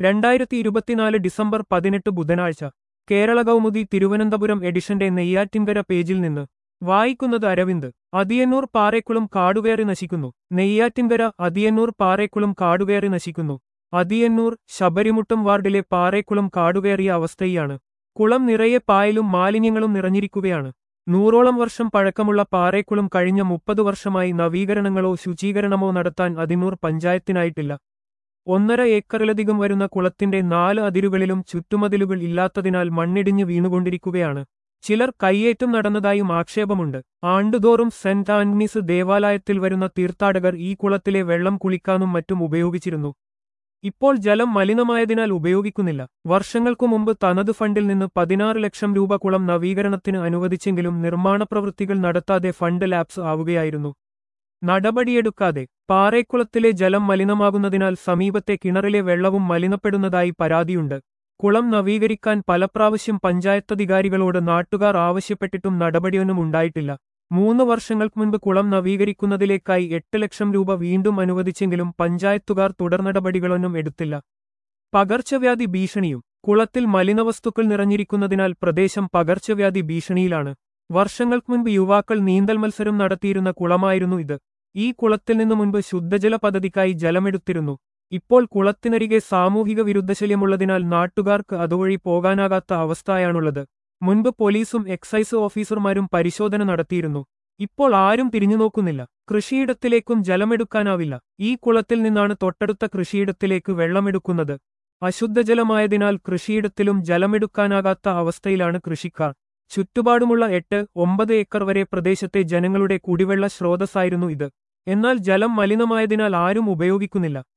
രണ്ടായിരത്തി ഇരുപത്തിനാല് ഡിസംബർ പതിനെട്ട് ബുധനാഴ്ച കേരള കൗമുദി തിരുവനന്തപുരം എഡിഷന്റെ നെയ്യാറ്റിൻകര പേജിൽ നിന്ന് വായിക്കുന്നത് അരവിന്ദ് അതിയന്നൂർ പാറേക്കുളം കാടുകയറി നശിക്കുന്നു നെയ്യാറ്റിൻകര അതിയന്നൂർ പാറേക്കുളം കാടുകയറി നശിക്കുന്നു അതിയന്നൂർ ശബരിമുട്ടം വാർഡിലെ പാറേക്കുളം കാടുകയറിയ അവസ്ഥയാണ് കുളം നിറയെ പായലും മാലിന്യങ്ങളും നിറഞ്ഞിരിക്കുകയാണ് നൂറോളം വർഷം പഴക്കമുള്ള പാറേക്കുളം കഴിഞ്ഞ മുപ്പത് വർഷമായി നവീകരണങ്ങളോ ശുചീകരണമോ നടത്താൻ അതിനൂർ പഞ്ചായത്തിനായിട്ടില്ല ഒന്നര ഏക്കറിലധികം വരുന്ന കുളത്തിന്റെ നാല് അതിരുകളിലും ചുറ്റുമതിലുകൾ ഇല്ലാത്തതിനാൽ മണ്ണിടിഞ്ഞ് വീണുകൊണ്ടിരിക്കുകയാണ് ചിലർ കയ്യേറ്റം നടന്നതായും ആക്ഷേപമുണ്ട് ആണ്ടുതോറും സെന്റ് ആന്റണീസ് ദേവാലയത്തിൽ വരുന്ന തീർത്ഥാടകർ ഈ കുളത്തിലെ വെള്ളം കുളിക്കാനും മറ്റും ഉപയോഗിച്ചിരുന്നു ഇപ്പോൾ ജലം മലിനമായതിനാൽ ഉപയോഗിക്കുന്നില്ല വർഷങ്ങൾക്കു മുമ്പ് തനത് ഫണ്ടിൽ നിന്ന് പതിനാറ് ലക്ഷം രൂപ കുളം നവീകരണത്തിന് അനുവദിച്ചെങ്കിലും നിർമ്മാണ പ്രവൃത്തികൾ നടത്താതെ ഫണ്ട് ലാപ്സ് ആവുകയായിരുന്നു നടപടിയെടുക്കാതെ പാറേക്കുളത്തിലെ ജലം മലിനമാകുന്നതിനാൽ സമീപത്തെ കിണറിലെ വെള്ളവും മലിനപ്പെടുന്നതായി പരാതിയുണ്ട് കുളം നവീകരിക്കാൻ പലപ്രാവശ്യം പഞ്ചായത്തധികാരികളോട് നാട്ടുകാർ ആവശ്യപ്പെട്ടിട്ടും നടപടിയൊന്നും ഉണ്ടായിട്ടില്ല മൂന്ന് വർഷങ്ങൾക്ക് മുൻപ് കുളം നവീകരിക്കുന്നതിലേക്കായി എട്ട് ലക്ഷം രൂപ വീണ്ടും അനുവദിച്ചെങ്കിലും പഞ്ചായത്തുകാർ തുടർനടപടികളൊന്നും എടുത്തില്ല പകർച്ചവ്യാധി ഭീഷണിയും കുളത്തിൽ മലിനവസ്തുക്കൾ നിറഞ്ഞിരിക്കുന്നതിനാൽ പ്രദേശം പകർച്ചവ്യാധി ഭീഷണിയിലാണ് വർഷങ്ങൾക്ക് മുൻപ് യുവാക്കൾ നീന്തൽ മത്സരം നടത്തിയിരുന്ന കുളമായിരുന്നു ഇത് ഈ കുളത്തിൽ നിന്നു മുൻപ് ശുദ്ധജല പദ്ധതിക്കായി ജലമെടുത്തിരുന്നു ഇപ്പോൾ കുളത്തിനരികെ സാമൂഹിക വിരുദ്ധശല്യമുള്ളതിനാൽ നാട്ടുകാർക്ക് അതുവഴി പോകാനാകാത്ത അവസ്ഥയാണുള്ളത് മുൻപ് പോലീസും എക്സൈസ് ഓഫീസർമാരും പരിശോധന നടത്തിയിരുന്നു ഇപ്പോൾ ആരും തിരിഞ്ഞുനോക്കുന്നില്ല കൃഷിയിടത്തിലേക്കും ജലമെടുക്കാനാവില്ല ഈ കുളത്തിൽ നിന്നാണ് തൊട്ടടുത്ത കൃഷിയിടത്തിലേക്ക് വെള്ളമെടുക്കുന്നത് അശുദ്ധജലമായതിനാൽ കൃഷിയിടത്തിലും ജലമെടുക്കാനാകാത്ത അവസ്ഥയിലാണ് കൃഷിക്കാർ ചുറ്റുപാടുമുള്ള എട്ട് ഒമ്പത് ഏക്കർ വരെ പ്രദേശത്തെ ജനങ്ങളുടെ കുടിവെള്ള സ്രോതസ്സായിരുന്നു ഇത് എന്നാൽ ജലം മലിനമായതിനാൽ ആരും ഉപയോഗിക്കുന്നില്ല